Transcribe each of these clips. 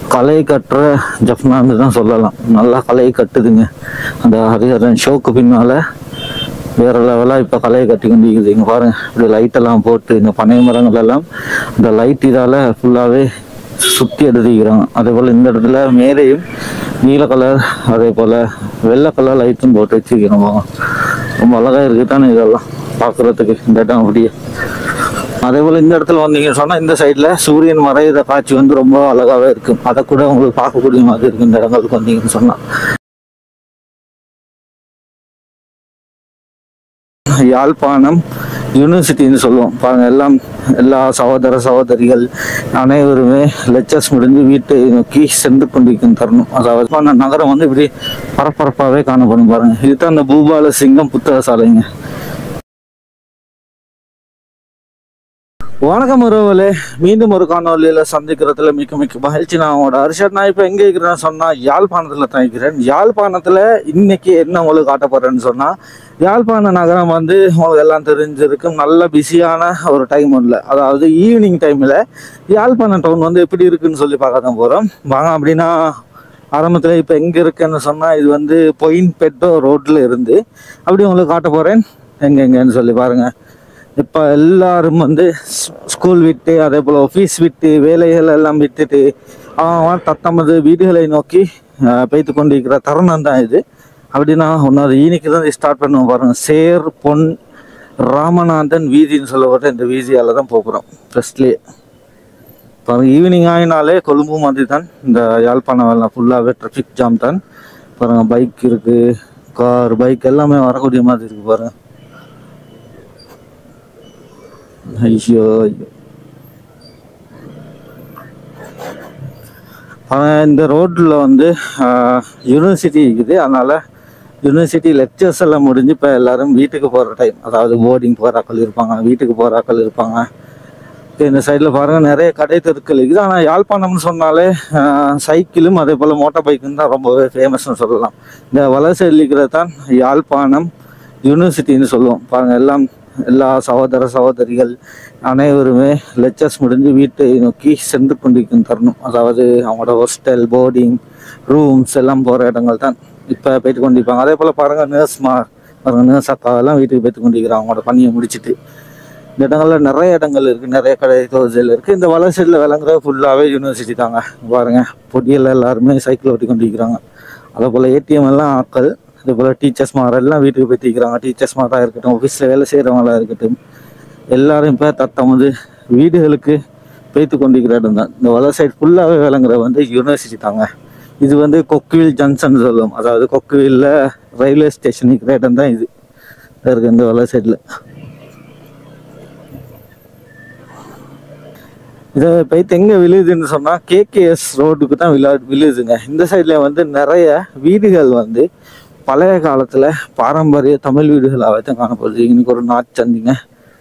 கலை கட்டுற ஜப்னான்னு தான் சொல்லலாம் நல்லா கலையை கட்டுதுங்க அந்த ஹரிஹரன் ஷோக்கு பின்னால வேற லெவலாக இப்போ கலையை கட்டி கொண்டிருக்குது இங்கே பாருங்க இப்படி லைட்டெல்லாம் போட்டு இந்த பனை மரங்கள் எல்லாம் இந்த லைட் இதால் ஃபுல்லாகவே சுற்றி எடுத்துக்கிறாங்க அதே போல் இந்த இடத்துல மேலேயும் நீல கலர் அதே போல் வெள்ளை கலர் லைட்டும் போட்டு வச்சுக்கிறோம் பாருங்க. ரொம்ப அழகாக இருக்குது தானே இதெல்லாம் பார்க்குறதுக்கு இந்த இடம் அப்படியே அதே போல் இந்த இடத்துல வந்தீங்கன்னு சொன்னால் இந்த சைடில் சூரியன் மறையிற காட்சி வந்து ரொம்ப அழகாகவே இருக்கும் அதை கூட உங்களுக்கு பார்க்கக்கூடிய மாதிரி இருக்கு இந்த இடங்களுக்கு வந்தீங்கன்னு சொன்னால் யாழ்ப்பாணம் யூனிவர்சிட்டின்னு சொல்லுவோம் பாருங்க எல்லாம் எல்லா சகோதர சகோதரிகள் அனைவருமே லெக்சர்ஸ் முடிஞ்சு வீட்டை நோக்கி சென்று கொண்டிருக்கும் தருணம் அதாவது யாழ்ப்பாண நகரம் வந்து இப்படி பரபரப்பாகவே காணப்படும் பாருங்க இதுதான் அந்த பூபால சிங்கம் புத்தக சாலைங்க வணக்கம் உறவுகளே மீண்டும் ஒரு காணொலியில சந்திக்கிறதுல மிக்க மிக்க மகிழ்ச்சி நான் உங்களோட ஹர்ஷத் நான் இப்போ எங்கே இருக்கிறேன்னு சொன்னா யாழ்ப்பாணத்துல தான் இருக்கிறேன் யாழ்ப்பாணத்துல இன்னைக்கு என்ன உங்களுக்கு காட்ட போறேன்னு சொன்னா யாழ்ப்பாண நகரம் வந்து உங்களுக்கு எல்லாம் தெரிஞ்சிருக்கும் நல்ல பிஸியான ஒரு டைம் இல்லை அதாவது ஈவினிங் டைம்ல யாழ்ப்பாணம் டவுன் வந்து எப்படி இருக்குன்னு சொல்லி பார்க்க தான் போறோம் வாங்க அப்படின்னா ஆரம்பத்தில் இப்போ எங்கே இருக்குன்னு சொன்னால் இது வந்து பொயின் பெட்டோ ரோட்டில் இருந்து அப்படி உங்களுக்கு காட்ட போகிறேன் எங்கே எங்கேன்னு சொல்லி பாருங்கள் இப்போ எல்லாரும் வந்து ஸ்- ஸ்கூல் விட்டு அதே போல் ஆஃபீஸ் விட்டு வேலைகள் எல்லாம் விட்டுட்டு அவன் அவன் தத்தமது வீடுகளை நோக்கி அஹ், பெய்து கொண்டிருக்கிற தருணம் தான் இது அப்படின்னா ஒன்றாவது ஈனிக்கு தான் ஸ்டார்ட் பண்ணுவோம் பாருங்க சேர் பொன் ராமநாதன் வீதின்னு சொல்லப்பட்ட இந்த வீதியால் தான் போகிறோம் ஃபர்ஸ்ட்லேயே பாருங்க ஈவினிங் ஆகினாலே கொழும்பு மாதிரி தான் இந்த யாழ்ப்பாணம் எல்லாம் ஃபுல்லாகவே ட்ராஃபிக் ஜாம் தான் பாருங்க பைக் இருக்குது கார் பைக் எல்லாமே வரக்கூடிய மாதிரி இருக்கு பாருங்க ஐயோ ஐயோ அவன் இந்த ரோட்டில் வந்து யூனிவர்சிட்டி இருக்குது அதனால் யூனிவர்சிட்டி லெக்சர்ஸ் எல்லாம் முடிஞ்சு இப்போ எல்லாரும் வீட்டுக்கு போகிற டைம் அதாவது போர்டிங் போகிறாக்கள் இருப்பாங்க வீட்டுக்கு போகிறாக்கள் இருப்பாங்க இப்ப இந்த சைடில் பாருங்கள் நிறைய கடை தெருக்கள் இருக்குது ஆனால் யாழ்ப்பாணம்னு சொன்னாலே ஆஹ், சைக்கிளும் அதே போல் மோட்டார் பைக்கும் தான் ரொம்பவே ஃபேமஸ்னு சொல்லலாம் இந்த வலது சைடில் இருக்கிறது தான் யாழ்ப்பாணம் யூனிவர்சிட்டின்னு சொல்லுவோம் பாருங்கள் எல்லாம் எல்லா சகோதர சகோதரிகள் அனைவருமே லெக்சர்ஸ் முடிஞ்சு வீட்டை நோக்கி சென்று கொண்டிருக்கும் தருணம் அதாவது அவங்களோட ஹாஸ்டல் போர்டிங் ரூம்ஸ் எல்லாம் போகிற இடங்கள் தான் இப்போ போயிட்டு கொண்டிருப்பாங்க அதே போல் பாருங்கள் நர்ஸ்மா பாருங்க நர்ஸ் அக்காவெல்லாம் வீட்டுக்கு போயிட்டு கொண்டிருக்கிறாங்க அவங்களோட பணியை முடிச்சுட்டு இந்த இடங்கள்ல நிறைய இடங்கள் இருக்குது நிறைய கடை தொழில் இருக்குது இந்த வளர் சைடில் விளங்குற ஃபுல்லாகவே யூனிவர்சிட்டி தாங்க பாருங்க பொடியில் எல்லாருமே சைக்கிள் ஓட்டி கொண்டிருக்கிறாங்க அதே போல் ஏடிஎம் எல்லாம் ஆட்கள் அதே போல் டீச்சர்ஸ் எல்லாம் வீட்டுக்கு போய் தீக்கிறாங்க டீச்சர்ஸ் மாராக இருக்கட்டும் ஆஃபீஸில் வேலை செய்கிறவங்களா இருக்கட்டும் எல்லாரும் இப்போ தத்தமது வீடுகளுக்கு பேத்து கொண்டிருக்கிற இடம் தான் இந்த வளர் சைடு ஃபுல்லாகவே விளங்குற வந்து யூனிவர்சிட்டி தாங்க இது வந்து கொக்குவில் ஜங்ஷன் சொல்லுவோம் அதாவது கொக்குவில்ல ரயில்வே ஸ்டேஷன் இருக்கிற இடம் தான் இது இருக்கு இந்த வளர் சைடில் இதை போயிட்டு எங்கே விழுதுன்னு சொன்னால் கேகேஎஸ் ரோடுக்கு தான் விழா விழுதுங்க இந்த சைடில் வந்து நிறைய வீடுகள் வந்து பழைய காலத்தில் பாரம்பரிய தமிழ் வீடுகளாகவே தான் காணப்படுது இன்னைக்கு ஒரு நாட்சந்திங்க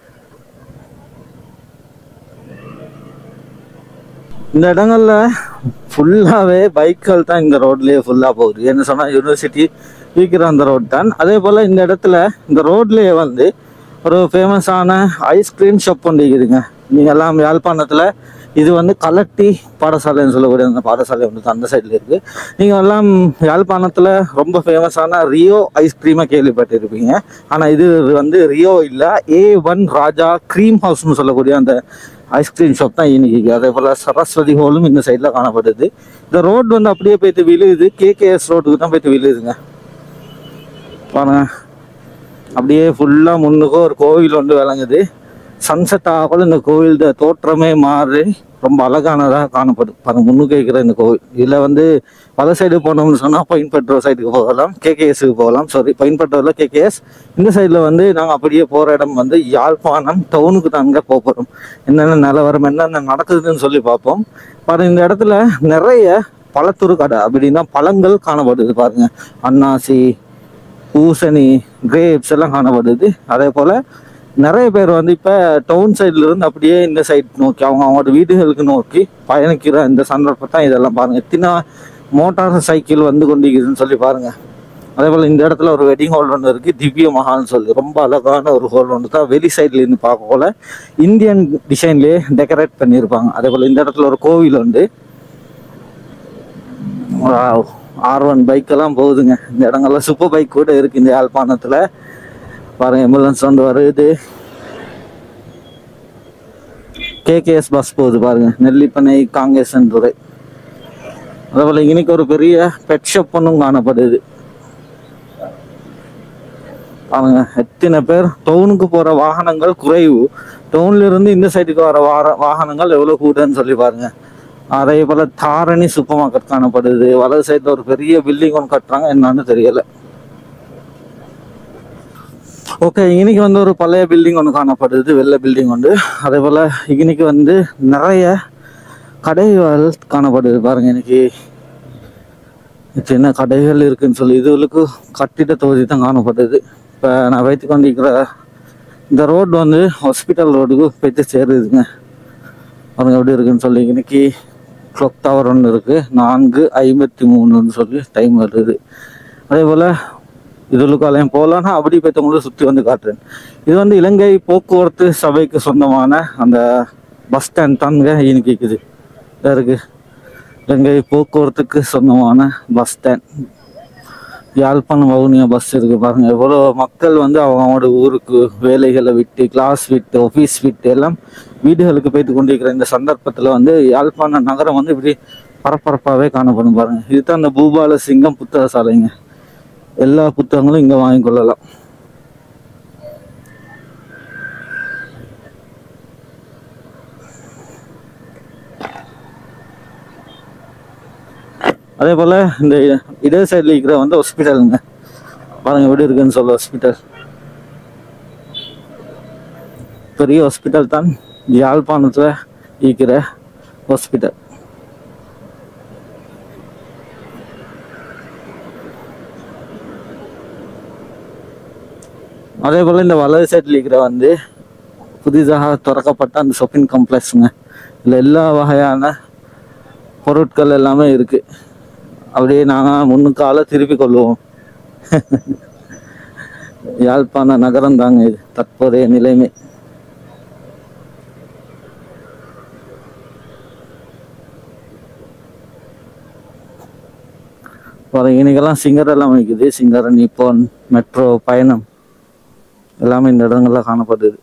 இந்த இடங்கள்ல ஃபுல்லாகவே பைக்கள் தான் இந்த ரோட்லேயே ஃபுல்லாக போகுது என்ன சொன்னால் யூனிவர்சிட்டி இருக்கிற அந்த ரோட் தான் அதே போல் இந்த இடத்துல இந்த ரோட்லேயே வந்து ஒரு ஃபேமஸான ஐஸ்கிரீம் ஷாப் ஒன்று இருக்குதுங்க நீங்கள் எல்லாம் யாழ்ப்பாணத்தில் இது வந்து கலட்டி பாடசாலைன்னு சொல்லக்கூடிய அந்த பாடசாலை ஒன்று அந்த சைடில் இருக்குது நீங்கள் எல்லாம் யாழ்ப்பாணத்தில் ரொம்ப ஃபேமஸான ரியோ ஐஸ்கிரீமை கேள்விப்பட்டிருப்பீங்க ஆனால் இது வந்து ரியோ இல்லை ஏ ஒன் ராஜா க்ரீம் ஹவுஸ்னு சொல்லக்கூடிய அந்த ஐஸ்கிரீம் ஷாப் தான் இன்னைக்கு அதே போல் சரஸ்வதி ஹோலும் இந்த சைடில் காணப்படுது இந்த ரோடு வந்து அப்படியே போயிட்டு விழுகுது கேகேஎஸ் ரோட்டுக்கு தான் போயிட்டு விழுகுதுங்க பாருங்க அப்படியே ஃபுல்லாக முன்னுக்கும் ஒரு கோவில் ஒன்று விளங்குது சன்செட் ஆகல இந்த கோவில் தோற்றமே மாறி ரொம்ப அழகானதாக காணப்படும் பாருங்க முன்னுக்கு இருக்கிற இந்த கோவில் இதில் வந்து பல சைடு போனோம்னு சொன்னால் பைன் பெட்ரோல் சைடுக்கு போகலாம் கேகேஎஸ்க்கு போகலாம் சாரி பைன் பெட்ரோலில் கேகேஎஸ் இந்த சைடில் வந்து நாங்கள் அப்படியே போகிற இடம் வந்து யாழ்ப்பாணம் டவுனுக்கு தாங்க போக போகிறோம் என்னென்ன நிலவரம் என்னென்ன நடக்குதுன்னு சொல்லி பார்ப்போம் பாருங்க இந்த இடத்துல நிறைய பழத்துரு கடை அப்படின்னா பழங்கள் காணப்படுது பாருங்க அன்னாசி பூசணி கிரேப்ஸ் எல்லாம் காணப்படுது அதே போல் நிறைய பேர் வந்து இப்போ டவுன் சைடில் இருந்து அப்படியே இந்த சைட் நோக்கி அவங்க அவங்களோட வீடுகளுக்கு நோக்கி பயணிக்கிற இந்த சந்தர்ப்பம் தான் இதெல்லாம் பாருங்கள் எத்தனை மோட்டார் சைக்கிள் வந்து கொண்டிருக்குதுன்னு சொல்லி பாருங்கள் அதே போல் இந்த இடத்துல ஒரு வெட்டிங் ஹால் ஒன்று இருக்குது திவ்ய மஹால்னு சொல்லி ரொம்ப அழகான ஒரு ஹால் ஒன்று தான் வெளி சைட்ல இருந்து பார்க்க போல இந்தியன் டிசைன்லேயே டெக்கரேட் பண்ணியிருப்பாங்க அதே போல் இந்த இடத்துல ஒரு கோவில் உண்டு ஆர் ஒன் பைக்கெல்லாம் போகுதுங்க இந்த இடங்கள்லாம் சூப்பர் பைக் கூட இருக்கு இந்த யாழ்ப்பாணத்தில் பாருங்க ஆம்புலன்ஸ் வந்து வருது கேகேஎஸ் பஸ் போகுது பாருங்க நெல்லிப்பனை காங்கேசன் துறை அதேபோல் இன்னைக்கு ஒரு பெரிய பெட் ஷாப் ஒன்றும் காணப்படுது பாருங்க எத்தனை பேர் டவுனுக்கு போற வாகனங்கள் குறைவு டவுன்ல இருந்து இந்த சைடுக்கு வர வார வாகனங்கள் எவ்வளவு கூடுன்னு சொல்லி பாருங்க அதே போல தாரணி சூப்பர் மார்க்கெட் காணப்படுது வலது சைடுல ஒரு பெரிய பில்டிங் ஒன்று கட்டுறாங்க என்னன்னு தெரியல ஓகே இன்னைக்கு வந்து ஒரு பழைய பில்டிங் ஒன்று காணப்படுது வெள்ளை பில்டிங் ஒன்று அதே போல் இன்னைக்கு வந்து நிறைய கடைகள் காணப்படுது பாருங்க இன்னைக்கு சின்ன கடைகள் இருக்குன்னு சொல்லி இதுகளுக்கு கட்டிட தொகுதி தான் காணப்படுது இப்போ நான் வைத்து கொண்டிருக்கிற இந்த ரோடு வந்து ஹாஸ்பிட்டல் ரோடுக்கு போயிட்டு சேருதுங்க பாருங்க எப்படி இருக்குன்னு சொல்லி இன்னைக்கு கிளாக் டவர் ஒன்று இருக்குது நான்கு ஐம்பத்தி மூணுன்னு சொல்லி டைம் வருது அதே போல் இதுலுக்காலையும் போகலான்னா அப்படி போய்த்தவங்களும் சுற்றி வந்து காட்டுறேன் இது வந்து இலங்கை போக்குவரத்து சபைக்கு சொந்தமான அந்த பஸ் ஸ்டாண்ட் தாங்க இன்னைக்கு இருக்குது இதா இருக்கு இலங்கை போக்குவரத்துக்கு சொந்தமான bus stand Yazhpanam Vavuniya bus இருக்கு பாருங்க எவ்வளோ மக்கள் வந்து அவங்களோட ஊருக்கு வேலைகளை விட்டு கிளாஸ் விட்டு ஆஃபீஸ் விட்டு எல்லாம் வீடுகளுக்கு போயிட்டு கொண்டிருக்கிற இந்த சந்தர்ப்பத்தில் வந்து யாழ்ப்பாண நகரம் வந்து இப்படி பரபரப்பாகவே காணப்படும் பாருங்க இதுதான் அந்த பூபால சிங்கம் புத்தக சாலைங்க எல்லா புத்தகங்களும் இங்கே வாங்கி கொள்ளலாம் அதே போல் இந்த இடது சைடில் இருக்கிற வந்து ஹாஸ்பிட்டலுங்க பாருங்க எப்படி இருக்குன்னு சொல்ல ஹாஸ்பிட்டல் பெரிய ஹாஸ்பிட்டல் தான் யாழ்ப்பாணத்தில் இருக்கிற ஹாஸ்பிட்டல் அதே போல் இந்த வலது சைடில் இருக்கிற வந்து புதிதாக திறக்கப்பட்ட அந்த ஷாப்பிங் காம்ப்ளெக்ஸுங்க இதில் எல்லா வகையான பொருட்கள் எல்லாமே இருக்கு அப்படியே நாங்கள் முன்னுக்கால திருப்பி கொள்வோம் யாழ்ப்பாண நகரம் தாங்க இது தற்போதைய நிலைமை வர இன்னைக்கெல்லாம் சிங்கர் எல்லாம் வைக்குது சிங்கரன் நிப்பான் மெட்ரோ பயணம் எல்லாமே இந்த இடங்கள்ல காணப்படுது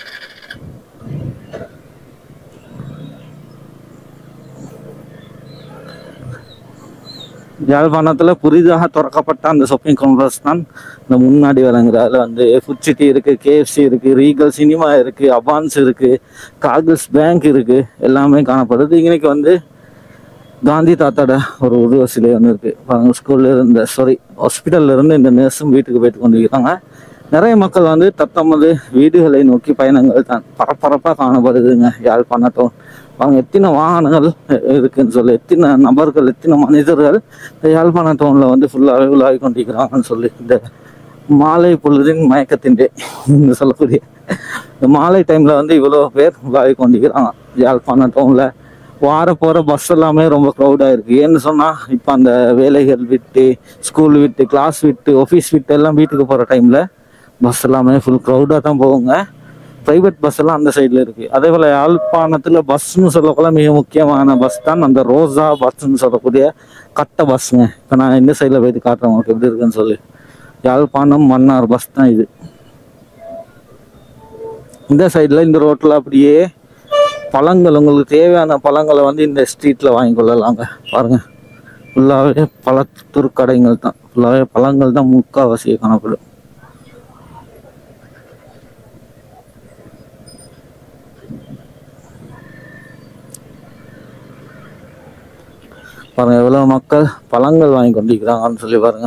யாழ்ப்பாணத்தில் புதிதாக திறக்கப்பட்ட அந்த ஷாப்பிங் காம்ப்ளெக்ஸ் தான் இந்த முன்னாடி விளங்குற அதில் வந்து ஃபுட் சிட்டி இருக்குது கேஎஃப்சி இருக்குது ரீகல் சினிமா இருக்குது அபான்ஸ் இருக்குது காகில்ஸ் பேங்க் இருக்குது எல்லாமே காணப்படுது இன்னைக்கு வந்து காந்தி தாத்தாட ஒரு உருவ சிலை ஒன்று இருக்குது பாருங்க ஸ்கூல்ல இருந்த சாரி ஹாஸ்பிட்டல்ல இருந்து இந்த நர்ஸும் வீட்டுக்கு போயிட்டு கொண்டு இருக்கிறாங்க நிறைய மக்கள் வந்து தத்தமது வீடுகளை நோக்கி பயணங்கள் தான் பரபரப்பாக காணப்படுதுங்க யாழ்ப்பாணத்தோம் அவங்க எத்தனை வாகனங்கள் இருக்குன்னு சொல்லி எத்தனை நபர்கள் எத்தனை மனிதர்கள் இந்த யாழ்ப்பாண டவுனில் வந்து ஃபுல்லாகவே உலாவி கொண்டிருக்கிறாங்கன்னு சொல்லி இந்த மாலை பொழுதின் மயக்கத்தின் இந்த சொல்லக்கூடிய இந்த மாலை டைமில் வந்து இவ்வளோ பேர் உலாவி கொண்டிருக்கிறாங்க யாழ்ப்பாண டவுனில் வார போகிற பஸ் எல்லாமே ரொம்ப க்ரௌடாக இருக்குது ஏன்னு சொன்னால் இப்போ அந்த வேலைகள் விட்டு ஸ்கூல் விட்டு கிளாஸ் விட்டு ஆஃபீஸ் விட்டு எல்லாம் வீட்டுக்கு போகிற டைமில் பஸ் எல்லாமே ஃபுல் க்ரௌடாக தான் போகுங்க ப்ரைவேட் பஸ் எல்லாம் அந்த சைடில் இருக்கு அதே போல் யாழ்ப்பாணத்தில் பஸ்ன்னு சொல்லக்குள்ள மிக முக்கியமான பஸ் தான் அந்த ரோசா பஸ்ன்னு சொல்லக்கூடிய கட்ட பஸ்ஸுங்க இப்போ நான் இந்த சைடில் போயிட்டு காட்டுறேன் உங்களுக்கு எப்படி இருக்குன்னு சொல்லி யாழ்ப்பாணம் மன்னார் பஸ் தான் இது இந்த சைடில் இந்த ரோட்டில் அப்படியே பழங்கள் உங்களுக்கு தேவையான பழங்களை வந்து இந்த ஸ்ட்ரீட்டில் வாங்கி கொள்ளலாங்க பாருங்க ஃபுல்லாகவே பழத்தூர் கடைகள் தான் ஃபுல்லாகவே பழங்கள் தான் முக்கால்வாசியாக காணப்படும் பாருங்க எவ்வளவு மக்கள் பழங்கள் வாங்கி கொண்டிருக்கிறாங்கன்னு சொல்லி பாருங்க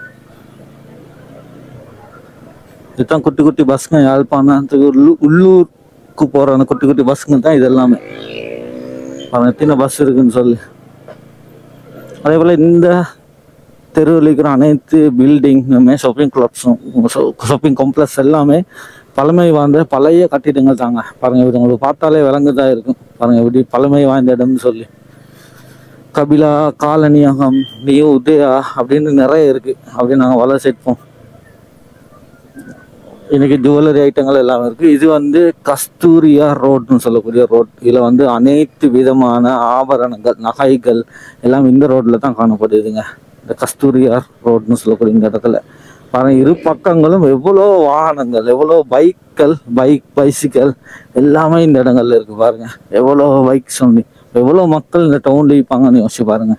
இதுதான் குட்டி குட்டி பஸ்ங்க யாழ்ப்பாணத்துக்கு உள்ளூ- உள்ளூருக்கு போற அந்த குட்டி குட்டி பஸ்ஸுங்க தான் இது எல்லாமே பாருங்க எத்தனை பஸ் இருக்குன்னு சொல்லி அதே போல இந்த தெருவில் இருக்கிற அனைத்து பில்டிங்குமே ஷாப்பிங் கிளப்ஸும் ஷாப்பிங் காம்ப்ளெக்ஸ் எல்லாமே பழமை வாய்ந்த பழைய கட்டிடங்கள் தாங்க பாருங்க இது உங்களுக்கு பார்த்தாலே விளங்குதா இருக்கும் பாருங்க எப்படி பழமை வாய்ந்த இடம்னு சொல்லி கபிலா காலனியகம் நியூ உதயா அப்படின்னு நிறைய இருக்கு அப்படி நாங்கள் வலை சேர்ப்போம் இன்னைக்கு ஜுவல்லரி ஐட்டங்கள் எல்லாமே இருக்கு இது வந்து கஸ்தூரியா ரோட்னு சொல்லக்கூடிய ரோட் இதுல வந்து அனைத்து விதமான ஆபரணங்கள் நகைகள் எல்லாம் இந்த ரோட்ல தான் காணப்படுதுங்க இந்த கஸ்தூரியா ரோட்னு சொல்லக்கூடிய இந்த இடத்துல பாருங்க இரு பக்கங்களும் எவ்வளோ வாகனங்கள் எவ்வளோ பைக்கள் பைக் பைசிக்கல் எல்லாமே இந்த இடங்கள்ல இருக்கு பாருங்க எவ்வளோ பைக் சொல்லி எவ்வளோ மக்கள் இந்த டவுன்ல இருப்பாங்கன்னு யோசிச்சு பாருங்க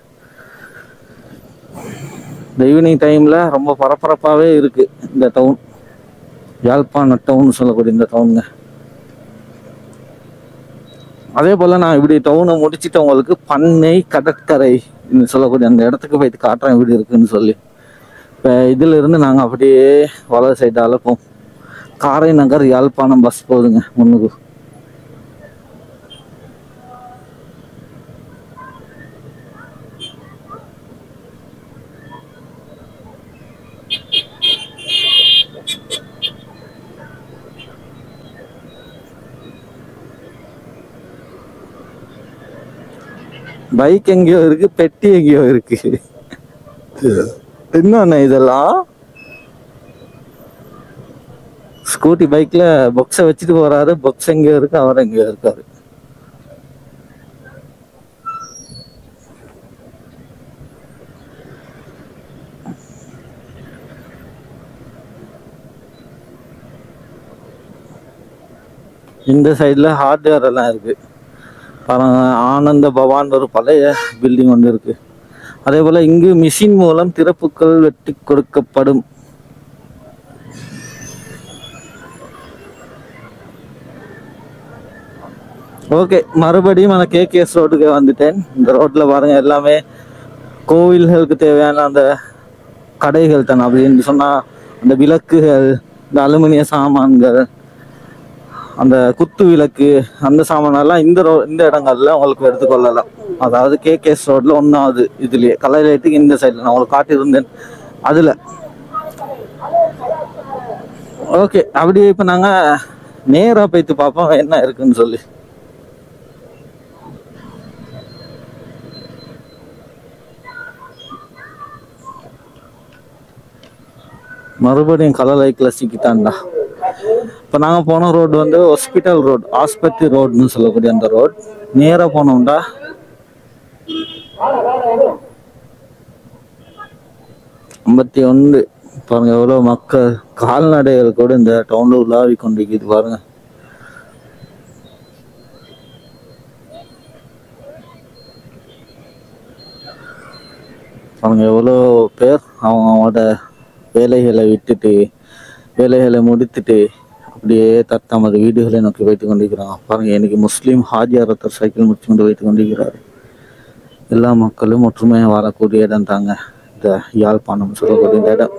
இந்த ஈவினிங் டைம்ல ரொம்ப பரபரப்பாகவே இருக்கு இந்த டவுன் யாழ்ப்பாண டவுன் சொல்லக்கூடிய இந்த டவுனுங்க அதே போல் நான் இப்படி டவுனை முடிச்சுட்டு உங்களுக்கு பண்ணை கடற்கரை ன்னு சொல்லக்கூடிய அந்த இடத்துக்கு போயிட்டு காட்டுறேன் எப்படி இருக்குன்னு சொல்லி இப்போ இதில் இருந்து நாங்கள் அப்படியே வலது சைடால போவோம் காரை நகர் யாழ்ப்பாணம் பஸ் போகுதுங்க முன்னுக்கு பைக் எங்கேயோ இருக்கு பெட்டி எங்கேயோ இருக்கு என்னண்ணே இதெல்லாம் ஸ்கூட்டி பைக்ல பொக்ஸை வச்சுட்டு போறாரு பொக்ஸ் எங்கேயோ இருக்கு அவர் எங்கேயோ இருக்காரு இந்த சைடில் ஹார்ட்வேர் எல்லாம் இருக்கு பாருங்க ஆனந்த பவான் ஒரு பழைய பில்டிங் ஒன்று இருக்கு அதே போல இங்கு மிஷின் மூலம் திறப்புகள் வெட்டி கொடுக்கப்படும் ஓகே மறுபடியும் நான் கேகேஎஸ் ரோட்டுக்கு வந்துட்டேன் இந்த ரோட்ல பாருங்க எல்லாமே கோவில்களுக்கு தேவையான அந்த கடைகள் தானே அப்படின்னு சொன்னா அந்த விளக்குகள் இந்த அலுமினிய சாமான்கள் அந்த குத்து விளக்கு அந்த சாமானெல்லாம் இந்த ரோ இந்த இடங்கள்ல உங்களுக்கு எடுத்துக்கொள்ளலாம் அதாவது கேகேஎஸ் ரோட்ல ஒன்றாவது இதுலயே கலர் லைட்டுக்கு இந்த சைடில் நான் உங்களுக்கு காட்டியிருந்தேன் அதுல ஓகே அப்படியே இப்போ நாங்க நேரா போய்த்து பார்ப்போம் என்ன இருக்குன்னு சொல்லி மறுபடியும் கலர் லைட்ல சிக்கிட்டான்டா இப்போ நாங்கள் போன ரோடு வந்து ஹாஸ்பிட்டல் ரோடு ஆஸ்பத்திரி ரோடுன்னு சொல்லக்கூடிய அந்த ரோட் நேராக போனோம்டா ஐம்பத்தி ஒன்று பாருங்க எவ்வளோ மக்கள் கால்நடைகள் கூட இந்த டவுனில் உலாவி கொண்டிருக்குது பாருங்க பாருங்க எவ்வளோ பேர் அவங்க அவங்களோட வேலைகளை விட்டுட்டு வேலைகளை முடித்துட்டு அப்படியே தத்தமது வீடுகளை நோக்கி வைத்துக் கொண்டிருக்கிறாங்க பாருங்க இன்னைக்கு முஸ்லீம் ஹாஜியார் ஒருத்தர் சைக்கிள் முடிச்சு கொண்டு வைத்துக் கொண்டிருக்கிறார் எல்லா மக்களும் ஒற்றுமையாக வாழக்கூடிய இடம் தாங்க இந்த யாழ்ப்பாணம் சொல்லக்கூடிய இந்த இடம்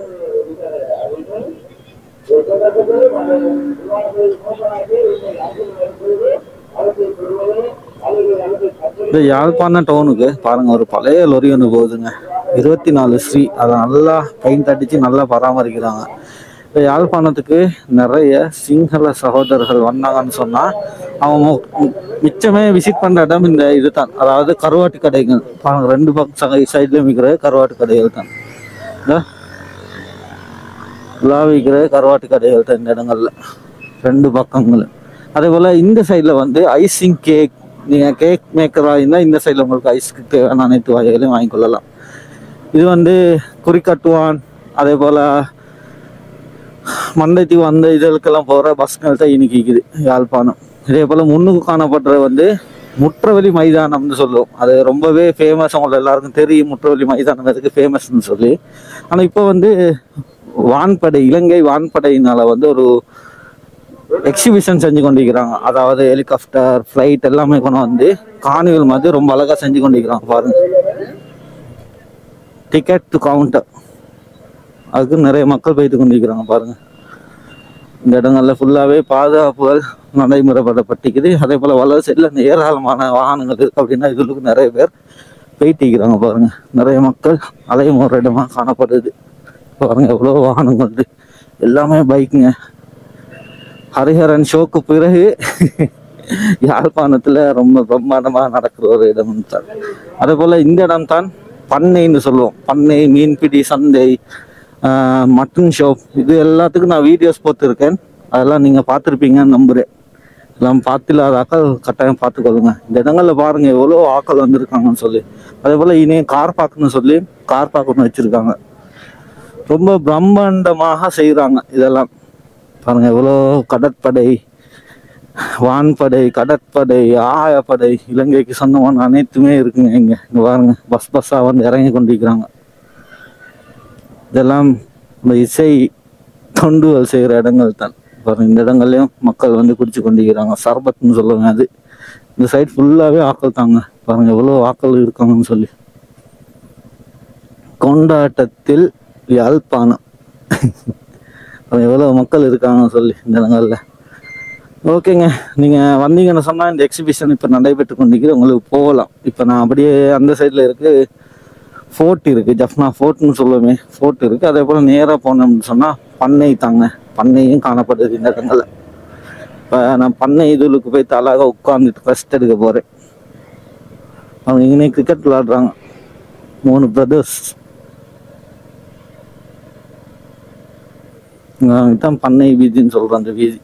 இந்த யாழ்ப்பாணம் டவுனுக்கு பாருங்க ஒரு பழைய லொரி ஒன்று போகுதுங்க இருபத்தி நாலு ஸ்ரீ அதை நல்லா பெயிண்ட் அடிச்சு நல்லா பராமரிக்கிறாங்க இந்த யாழ்ப்பாணத்துக்கு நிறைய சிங்கள சகோதரர்கள் வந்தாங்கன்னு சொன்னா அவங்க மு- மிச்சமே விசிட் பண்ற இடம் இந்த இதுதான் அதாவது கருவாட்டு கடைகள் பாருங்க ரெண்டு பக்கம் சைட்ல விற்கிற கருவாட்டு கடைகள் தான் இந்த உலா விற்கிற கருவாட்டு கடைகள் தான் இந்த இடங்கள்ல ரெண்டு பக்கங்களும் அதே போல இந்த சைட்ல வந்து ஐசிங் கேக் நீங்க கேக் மேக்கராக இருந்தால் இந்த சைடில் உங்களுக்கு ஐஸ்க்கு தேவையான அனைத்து வகைகளையும் வாங்கிக்கொள்ளலாம் இது வந்து குறிக்கட்டுவான் அதே போல மண்டைத்தீவு அந்த இதழுக்கெல்லாம் போகிற பஸ்கள் தான் இன்னைக்கு இருக்குது யாழ்ப்பாணம் இதே போல் முன்னுக்கு காணப்படுற வந்து முற்றவெளி மைதானம்னு சொல்லுவோம் அது ரொம்பவே ஃபேமஸ் உங்களுக்கு எல்லாருக்கும் தெரியும் முற்றவெளி மைதானம் எதுக்கு ஃபேமஸ்னு சொல்லி ஆனால் இப்போ வந்து வான்படை இலங்கை வான்படையினால வந்து ஒரு எக்ஸிபிஷன் செஞ்சு கொண்டிருக்கிறாங்க அதாவது ஹெலிகாப்டர் ஃப்ளைட் எல்லாமே கொண்டு வந்து காணிகள் மாதிரி ரொம்ப அழகாக செஞ்சு கொண்டிருக்கிறாங்க பாருங்க டிக்கெட் டு கவுண்டர் அதுக்கு நிறைய மக்கள் போயிட்டு கொண்டிருக்கிறாங்க பாருங்க இந்த இடங்கள்ல ஃபுல்லாவே பாதுகாப்புகள் நடைமுறைப்படப்பட்டிருக்குது அதே போல வலது சைடில் இந்த ஏராளமான வாகனங்கள் இருக்கு அப்படின்னா இதுக்கு நிறைய பேர் போயிட்டு இருக்கிறாங்க பாருங்க நிறைய மக்கள் அலையும் ஒரு இடமா காணப்படுது பாருங்க எவ்வளோ வாகனங்கள் இருக்கு எல்லாமே பைக்குங்க ஹரிஹரன் ஷோக்கு பிறகு யாழ்ப்பாணத்துல ரொம்ப பிரம்மாண்டமா நடக்கிற ஒரு இடம் தான் அதே போல இந்த இடம் தான் பண்ணைன்னு சொல்லுவோம் பண்ணை மீன்பிடி சந்தை மட்டன் ஷாப் இது எல்லாத்துக்கும் நான் வீடியோஸ் போட்டிருக்கேன் அதெல்லாம் நீங்கள் பார்த்துருப்பீங்கன்னு நம்புகிறேன் எல்லாம் பார்த்தில்லாத ஆக்கள் கட்டாயம் பார்த்துக்கொள்ளுங்க இந்த இடங்களில் பாருங்கள் எவ்வளோ ஆக்கள் வந்திருக்காங்கன்னு சொல்லி அதே போல் இனி கார் பார்க்கணும்னு சொல்லி கார் பார்க்கணும் வச்சுருக்காங்க ரொம்ப பிரம்மாண்டமாக செய்கிறாங்க இதெல்லாம் பாருங்கள் எவ்வளோ கடற்படை வான்படை கடற்படை ஆயப்படை இலங்கைக்கு சொந்தமான அனைத்துமே இருக்குங்க இங்க இங்க பாருங்க பஸ் பஸ்ஸா வந்து இறங்கி கொண்டிருக்கிறாங்க இதெல்லாம் இந்த இசை தொண்டுகள் செய்கிற இடங்கள் தான் பாருங்க இந்த இடங்கள்லயும் மக்கள் வந்து குடிச்சு கொண்டிருக்கிறாங்க சர்பத்னு சொல்லுவாங்க அது இந்த சைடு ஃபுல்லாவே ஆக்கள் தாங்க பாருங்க எவ்வளோ ஆக்கள் இருக்காங்கன்னு சொல்லி கொண்டாட்டத்தில் யாழ்ப்பாணம் பாருங்க எவ்வளோ மக்கள் இருக்காங்கன்னு சொல்லி இந்த இடங்கள்ல ஓகேங்க நீங்கள் வந்தீங்கன்னு சொன்னால் இந்த எக்ஸிபிஷன் இப்போ நடைபெற்று கொண்டிருக்குது உங்களுக்கு போகலாம் இப்போ நான் அப்படியே அந்த சைடில் இருக்கு ஃபோர்ட் இருக்குது ஜஃப்னா ஃபோர்ட்னு சொல்லுவோமே ஃபோர்ட் இருக்குது அதே போல் நேராக போனோம்னு சொன்னால் பண்ணை தாங்க பண்ணையும் காணப்படுது இந்த இடங்களில் இப்போ நான் பண்ணை இதுலுக்கு போய் தலாக உட்காந்துட்டு ரெஸ்ட் எடுக்க போகிறேன் அவங்க இங்கே கிரிக்கெட் விளாடுறாங்க மூணு பிரதர்ஸ் தான் பண்ணை வீதின்னு சொல்கிறேன் அந்த வீதி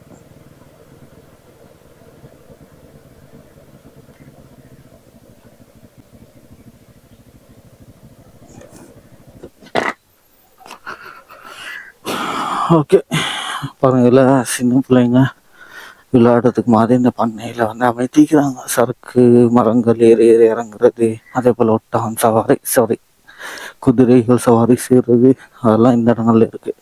ஓகே பாருங்க இதில் சின்ன பிள்ளைங்க விளையாடுறதுக்கு மாதிரி இந்த பண்ணையில் வந்து அமைத்திக்கிறாங்க சறுக்கு மரங்கள் ஏறி ஏறி இறங்குறது அதே போல் ஒட்டகம் சவாரி சாரி குதிரைகள் சவாரி செய்கிறது அதெல்லாம் இந்த இடங்கள்ல இருக்கு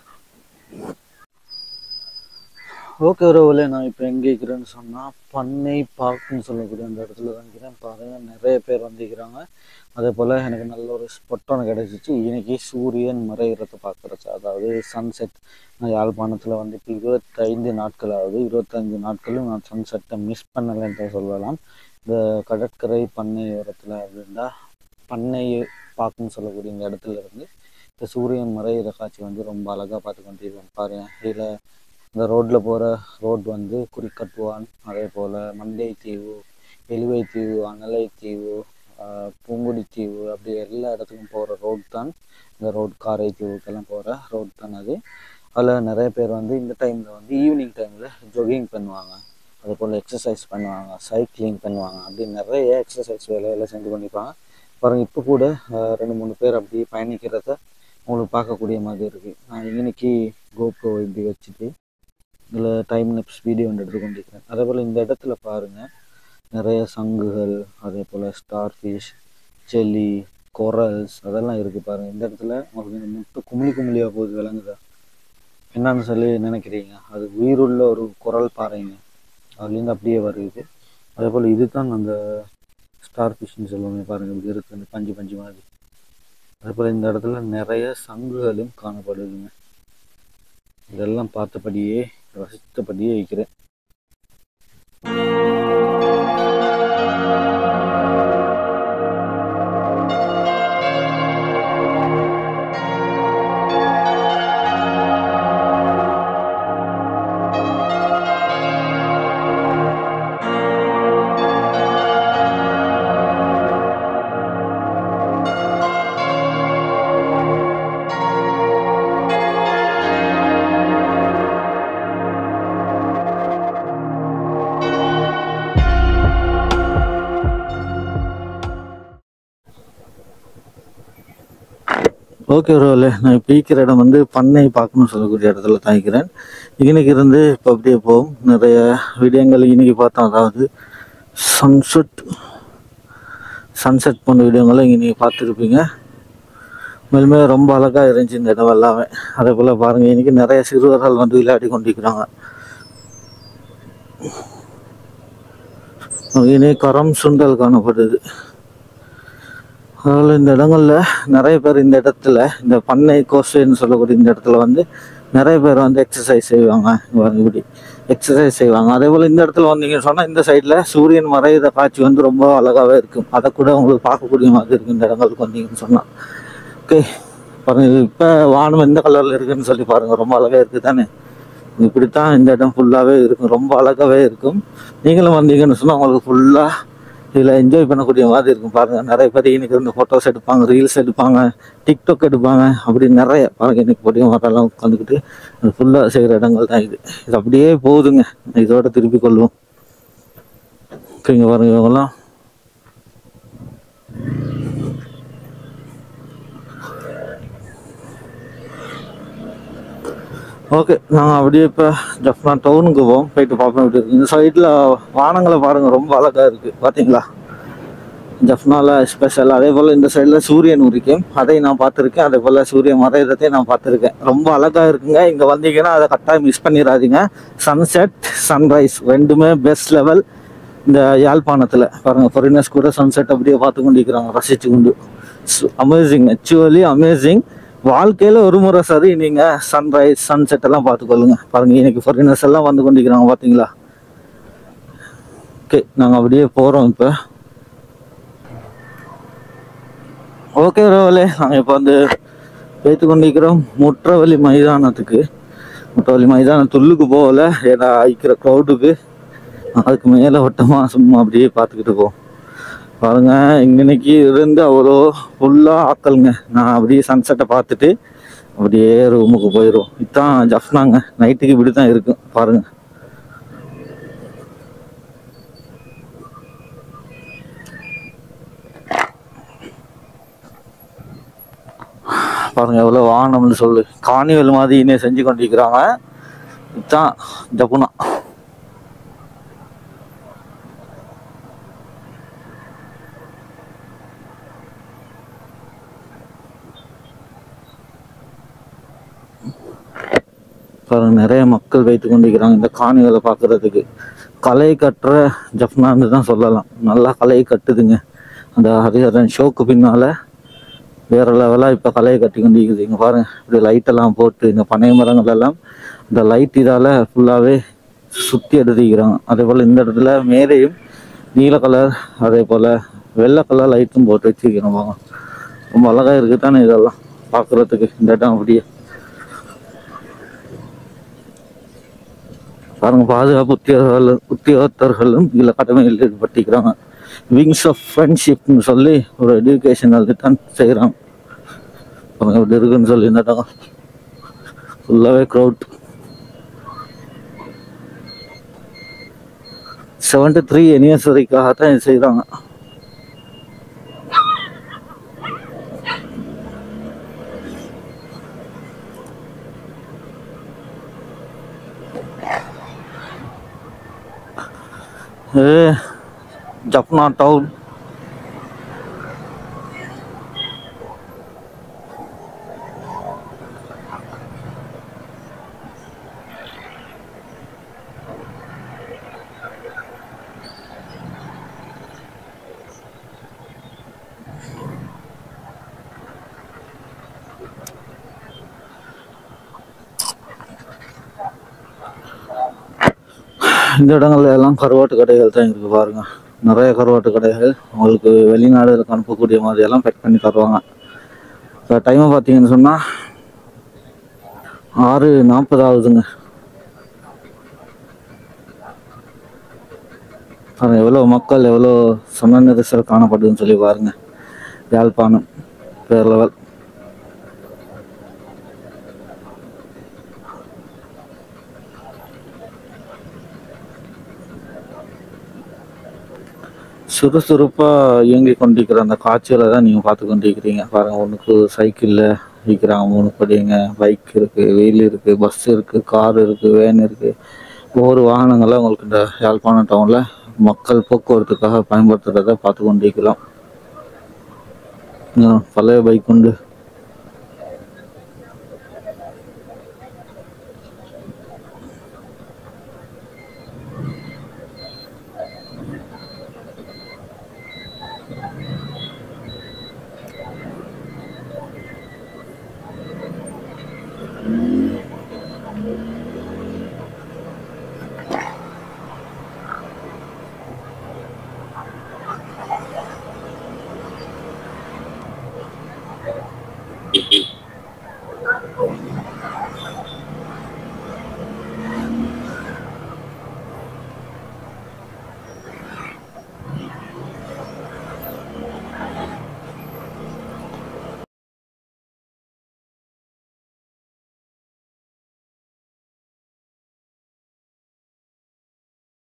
ஓகே உறவுல நான் இப்போ எங்கே இருக்கிறேன்னு சொன்னால் பண்ணை பார்க்குன்னு சொல்லக்கூடிய அந்த இடத்துல தான் இருக்கிறேன் பாருங்க நிறைய பேர் வந்திருக்கிறாங்க அதே போல் எனக்கு நல்ல ஒரு ஸ்பாட் ஒன்று கிடச்சிச்சு இன்னைக்கு சூரியன் மறைகிறத பார்க்குறச்சு அதாவது சன்செட் நான் யாழ்ப்பாணத்தில் வந்துட்டு இருபத்தைந்து நாட்கள் ஆகுது இருபத்தஞ்சு நாட்களும் நான் சன்செட்டை மிஸ் பண்ணலைன்னு தான் சொல்லலாம் இந்த கடற்கரை பண்ணை ஓரத்தில் அப்படின்னா பண்ணை பார்க்குன்னு சொல்லக்கூடிய இந்த இடத்துல இருந்து இந்த சூரியன் மறைகிற காட்சி வந்து ரொம்ப அழகாக பார்த்து கொண்டிருக்கேன் பாருங்க இதில் இந்த ரோட்டில் போகிற ரோட் வந்து குறிக்கட்டுவான் அதே போல் மண்டை தீவு எழுவை தீவு அனலை தீவு ஆஹ் பூங்குடி தீவு அப்படி எல்லா இடத்துக்கும் போகிற ரோட் தான் இந்த ரோட் காரை தீவுக்கெல்லாம் போகிற ரோட் தான் அது அதில் நிறைய பேர் வந்து இந்த டைமில் வந்து ஈவினிங் டைமில் ஜொகிங் பண்ணுவாங்க அதே போல் எக்ஸசைஸ் பண்ணுவாங்க சைக்கிளிங் பண்ணுவாங்க அப்படி நிறைய எக்ஸசைஸ் வேலையெல்லாம் செஞ்சு பண்ணிப்பாங்க பாருங்க இப்போ கூட ஆஹ் ரெண்டு மூணு பேர் அப்படி பயணிக்கிறத உங்களுக்கு பார்க்கக்கூடிய மாதிரி இருக்குது நான் இன்னைக்கு கோப்ரோ இப்படி வச்சுட்டு இதில் டைம் நெப்ஸ் வீடியோ ஒன்று எடுத்து கொண்டிருக்கிறேன் அதே போல் இந்த இடத்துல பாருங்கள் நிறைய சங்குகள் அதே போல் ஸ்டார் ஃபிஷ் செல்லி கொரல்ஸ் அதெல்லாம் இருக்குது பாருங்கள் இந்த இடத்துல உங்களுக்கு இந்த முட்டை குமிழி குமிழியாக போகுது விளங்குதா என்னன்னு சொல்லி நினைக்கிறீங்க அது உயிருள்ள ஒரு குரல் பாறைங்க அதுலேருந்து அப்படியே வருது அதே போல் இதுதான் அந்த ஸ்டார் ஃபிஷ்னு சொல்லுவாங்க பாருங்கள் இப்படி இருக்குது அந்த பஞ்சு பஞ்சு மாதிரி அதே போல் இந்த இடத்துல நிறைய சங்குகளும் காணப்படுதுங்க இதெல்லாம் பார்த்தபடியே ரசித்தபடியே இருக்கிறேன் ஓகே ரோலே நான் இப்போ இருக்கிற இடம் வந்து பண்ணை பார்க்கணும்னு சொல்லக்கூடிய இடத்துல தாங்கிக்கிறேன் இன்னைக்கு இருந்து இப்போ அப்படியே போகும் நிறைய விடயங்கள் இன்னைக்கு பார்த்தோம் அதாவது சன்செட் சன்செட் போன்ற வீடியோங்களை இன்னைக்கு பார்த்துருப்பீங்க மேலுமே ரொம்ப அழகாக இருந்துச்சு இந்த இடம் எல்லாமே அதே போல் பாருங்கள் இன்னைக்கு நிறைய சிறுவர்கள் வந்து விளையாடி கொண்டிருக்கிறாங்க இனி கரம் சுண்டல் காணப்படுது அதனால் இந்த இடங்கள்ல நிறைய பேர் இந்த இடத்துல இந்த பண்ணை கோஸ்டைன்னு சொல்லக்கூடிய இந்த இடத்துல வந்து நிறைய பேர் வந்து எக்ஸசைஸ் செய்வாங்க இங்க பாருங்க இப்படி எக்ஸசைஸ் செய்வாங்க அதே போல் இந்த இடத்துல வந்தீங்கன்னு சொன்னால் இந்த சைடில் சூரியன் மறையிற காட்சி வந்து ரொம்ப அழகாகவே இருக்கும் அதை கூட உங்களுக்கு பார்க்கக்கூடிய மாதிரி இருக்கும் இந்த இடங்களுக்கு வந்தீங்கன்னு சொன்னால் ஓகே பாருங்க இப்போ வானம் எந்த கலரில் இருக்குன்னு சொல்லி பாருங்க ரொம்ப அழகாக இருக்குது தானே இப்படித்தான் இந்த இடம் ஃபுல்லாகவே இருக்கும் ரொம்ப அழகாகவே இருக்கும் நீங்களும் வந்தீங்கன்னு சொன்னால் உங்களுக்கு ஃபுல்லாக இதில் என்ஜாய் பண்ணக்கூடிய மாதிரி இருக்கும் பாருங்க நிறைய பேர் இன்னைக்கு வந்து ஃபோட்டோஸ் எடுப்பாங்க ரீல்ஸ் எடுப்பாங்க டிக்டாக் எடுப்பாங்க அப்படி நிறைய பாருங்க இன்னைக்கு பொடிய மரம்லாம் உட்காந்துக்கிட்டு அது ஃபுல்லாக செய்கிற இடங்கள் தான் இது இது அப்படியே போகுதுங்க இதோட திருப்பி கொள்வோம் ஓகேங்க பாருங்க இவங்கெல்லாம் ஓகே நாங்கள் அப்படியே இப்போ ஜஃப்னா டவுனுக்கு போவோம் போயிட்டு பார்ப்போம் எப்படி இருக்கு இந்த சைடில் வானங்களை பாருங்கள் ரொம்ப அழகாக இருக்குது பார்த்தீங்களா ஜஃப்னால ஸ்பெஷல் அதே போல் இந்த சைடில் சூரியன் உரிக்கும் அதை நான் பார்த்துருக்கேன் அதே போல் சூரியன் மறையிறதையும் நான் பார்த்துருக்கேன் ரொம்ப அழகாக இருக்குங்க இங்கே வந்தீங்கன்னா அதை கட்டாயம் மிஸ் பண்ணிடாதீங்க சன்செட் சன்ரைஸ் ரெண்டுமே பெஸ்ட் லெவல் இந்த யாழ்ப்பாணத்தில் பாருங்கள் ஃபாரினர்ஸ் கூட சன்செட் அப்படியே பார்த்து கொண்டிருக்கிறாங்க ரசித்து கொண்டு அமேசிங் ஆக்சுவலி அமேசிங் வாழ்க்கையில் ஒரு முறை சரி நீங்கள் சன்ரைஸ் சன்செட் எல்லாம் பார்த்துக்கொள்ளுங்க பாருங்கள் இன்னைக்கு ஃபாரினர்ஸ் எல்லாம் வந்து கொண்டிருக்கிறாங்க பார்த்தீங்களா ஓகே நாங்கள் அப்படியே போகிறோம் இப்போ ஓகே ரோவலே நாங்கள் இப்போ வந்து பேத்து கொண்டிருக்கிறோம் முற்றவழி மைதானத்துக்கு முற்றவழி மைதானம் துள்ளுக்கு போகல ஏன்னா ஐக்கிற க்ரௌடுக்கு அதுக்கு மேலே வட்டமாக சும்மா அப்படியே பார்த்துக்கிட்டு போவோம் பாருங்க இன்னைக்கு இருந்து அவ்வளோ ஃபுல்லாக ஆக்கலுங்க நான் அப்படியே சன்செட்டை பார்த்துட்டு அப்படியே ரூமுக்கு போயிடுவோம் இதான் ஜஃப்னாங்க நைட்டுக்கு இப்படி தான் இருக்கும் பாருங்க பாருங்க எவ்வளோ வாகனம்னு சொல்லு காணிவல் மாதிரி இன்னும் செஞ்சு கொண்டிருக்கிறாங்க இதுதான் ஜப்புனா பாருங்க நிறைய மக்கள் வைத்து கொண்டிருக்கிறாங்க இந்த காணிகளை பார்க்கறதுக்கு கலை கட்டுற ஜப்னான்னு தான் சொல்லலாம் நல்லா கலை கட்டுதுங்க அந்த ஹரிஹரன் ஷோக்கு பின்னால வேற லெவலாக இப்போ கலையை கட்டி கொண்டிருக்குது இங்கே பாருங்க இப்படி லைட்டெல்லாம் போட்டு இந்த பனை மரங்கள் எல்லாம் இந்த லைட் இதால் ஃபுல்லாகவே சுற்றி எடுத்துக்கிறாங்க அதே போல் இந்த இடத்துல மேலேயும் நீல கலர் அதே போல் வெள்ளை கலர் லைட்டும் போட்டு வச்சுக்கிறோம் பாருங்க ரொம்ப அழகாக இருக்குது தானே இதெல்லாம் பார்க்குறதுக்கு இந்த இடம் அப்படியே பாருங்க பாதுகாப்பு உத்தியோகர்கள் உத்தியோகத்தர்களும் இதில் கடமையில் ஈடுபட்டிருக்கிறாங்க விங்ஸ் ஆஃப் ஃப்ரெண்ட்ஷிப்னு சொல்லி ஒரு எஜுகேஷனல் தான் செய்கிறாங்க பாருங்க இப்படி இருக்குன்னு சொல்லி இந்த இடம் ஃபுல்லாகவே க்ரௌட் செவன்டி த்ரீ அனிவர்சரிக்காக தான் இது செய்கிறாங்க ஏ ஜப்னா டவுன் இந்த இடங்கள்ல எல்லாம் கருவாட்டு கடைகள் தான் இருக்கு பாருங்க நிறைய கருவாட்டு கடைகள் உங்களுக்கு வெளிநாடுகளுக்கு அனுப்பக்கூடிய மாதிரி எல்லாம் பேக் பண்ணி தருவாங்க இப்போ டைமை பார்த்தீங்கன்னு சொன்னால் ஆறு நாற்பது ஆகுதுங்க பாருங்க எவ்வளோ மக்கள் எவ்வளோ சம நெரிசல் காணப்படுதுன்னு சொல்லி பாருங்க யாழ்ப்பாணம் வேறு லெவல் சுறுசுறுப்பாக இயங்கி கொண்டிருக்கிற அந்த காட்சிகளை தான் நீங்கள் பார்த்து கொண்டிருக்கிறீங்க பாருங்கள் ஒன்றுக்கு சைக்கிளில் விற்கிறாங்க மூணு படிங்க பைக் இருக்குது வெயில் இருக்குது பஸ் இருக்குது கார் இருக்குது வேன் இருக்குது ஒவ்வொரு வாகனங்களும் உங்களுக்கு இந்த யாழ்ப்பாணம் டவுனில் மக்கள் போக்குவரத்துக்காக பயன்படுத்துகிறத பார்த்து கொண்டிருக்கலாம் இன்னும் பழைய பைக் உண்டு